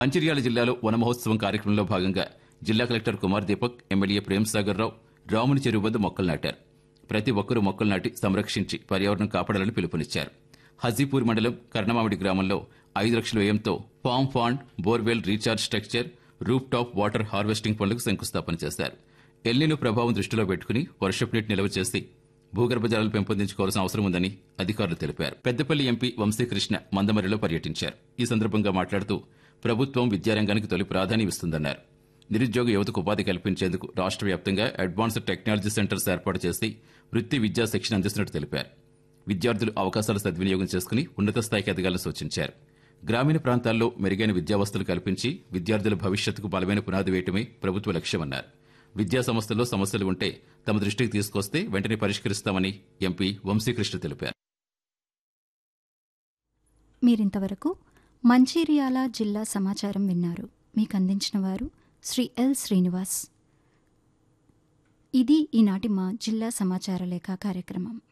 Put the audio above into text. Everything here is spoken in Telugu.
మంచిర్యాల జిల్లాలో వన మహోత్సవం కార్యక్రమంలో భాగంగా జిల్లా కలెక్టర్ కుమార్ దీపక్ ఎమ్మెల్యే ప్రేమ్ సాగర్ రావు రాముని చెరువు వద్ద మొక్కలు నాటారు ప్రతి ఒక్కరూ మొక్కలు నాటి సంరక్షించి పర్యావరణం కాపాడాలని పిలుపునిచ్చారు హజీపూర్ మండలం కర్ణమామిడి గ్రామంలో ఐదు లక్షల వ్యయంతో farm pond borewell recharge structure roof top water harvesting పనులకు శంకుస్థాపన చేశారు ఎల్లిన ప్రభావం దృష్టిలో పెట్టుకుని వర్షపు నీటి నిల్వ చేసి భూగర్భ జలాలు పెంపొందించుకోవాల్సిన అవసరం ఉందని అధికారులు తెలిపారు పెద్దపల్లి ఎంపీ వంశీకృష్ణ మందమరిలో పర్యటించారు ఈ సందర్భంగా మాట్లాడుతూ ప్రభుత్వం విద్యారంగానికి తొలి ప్రాధాన్యం ఇస్తుందన్నారు నిరుద్యోగ యువతకు ఉపాధి కల్పించేందుకు రాష్ట్ర వ్యాప్తంగా అడ్వాన్స్డ్ టెక్నాలజీ సెంటర్స్ ఏర్పాటు చేసి వృత్తి విద్యా శిక్షణ అందిస్తున్నట్టు తెలిపారు విద్యార్థులు అవకాశాల సద్వినియోగం చేసుకుని ఉన్నత స్థాయికి ఎదగాలని సూచించారు గ్రామీణ ప్రాంతాల్లో మెరుగైన విద్యావస్థలు కల్పించి విద్యార్థుల భవిష్యత్తుకు బలమైన పునాది వేయటమే ప్రభుత్వ లక్ష్యమన్నారు విద్యా సంస్థల్లో సమస్యలు ఉంటే తమ దృష్టికి తీసుకొస్తే వెంటనే పరిష్కరిస్తామని ఎంపీ వంశీకృష్ణ తెలిపారు మీరింతవరకు మంచిర్యాల జిల్లా సమాచారం విన్నారు మీకు అందించిన వారు శ్రీ ఎల్ శ్రీనివాస్ ఇది ఈనాటి మా జిల్లా సమాచార లేఖ కార్యక్రమం